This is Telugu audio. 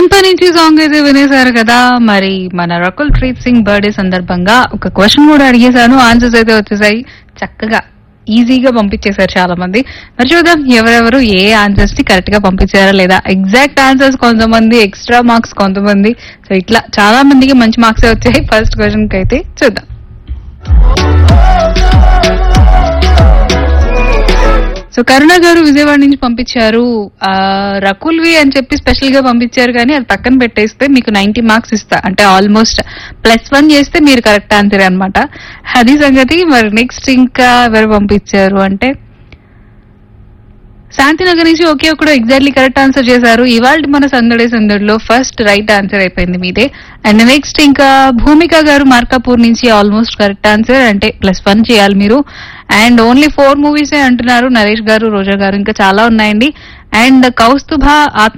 పుష్ప నుంచి సాంగ్ అయితే వినేశారు కదా మరి మన రకుల్ ప్రీత్ సింగ్ బర్త్డే సందర్భంగా ఒక క్వశ్చన్ కూడా అడిగేశాను ఆన్సర్స్ అయితే వచ్చేసాయి చక్కగా ఈజీగా పంపించేశారు చాలా మంది మరి చూద్దాం ఎవరెవరు ఏ ఆన్సర్స్ ని కరెక్ట్ గా పంపించారా లేదా ఎగ్జాక్ట్ ఆన్సర్స్ కొంతమంది ఎక్స్ట్రా మార్క్స్ కొంతమంది సో ఇట్లా చాలా మందికి మంచి మార్క్స్ వచ్చాయి ఫస్ట్ క్వశ్చన్ కి అయితే చూద్దాం సో కరుణ గారు విజయవాడ నుంచి పంపించారు ఆ, రకుల్వి అని చెప్పి స్పెషల్ గా పంపించారు కానీ అది పక్కన పెట్టేస్తే మీకు నైన్టీ మార్క్స్ ఇస్తా అంటే ఆల్మోస్ట్ ప్లస్ వన్ చేస్తే మీరు కరెక్ట్ ఆన్సర్ అన్నమాట అది సంగతి మరి నెక్స్ట్ ఇంకా ఎవరు పంపించారు అంటే శాంతినగర్ నుంచి ఒకే ఒకడు ఎగ్జాక్ట్లీ కరెక్ట్ ఆన్సర్ చేశారు ఇవాళ మన సందడి సందడిలో ఫస్ట్ రైట్ ఆన్సర్ అయిపోయింది మీదే అండ్ నెక్స్ట్ ఇంకా భూమిక గారు మార్కాపూర్ నుంచి ఆల్మోస్ట్ కరెక్ట్ ఆన్సర్ అంటే ప్లస్ వన్ చేయాలి మీరు అండ్ ఓన్లీ ఫోర్ మూవీసే అంటున్నారు నరేష్ గారు రోజా గారు ఇంకా చాలా ఉన్నాయండి అండ్ కౌస్తుభ ఆత్మ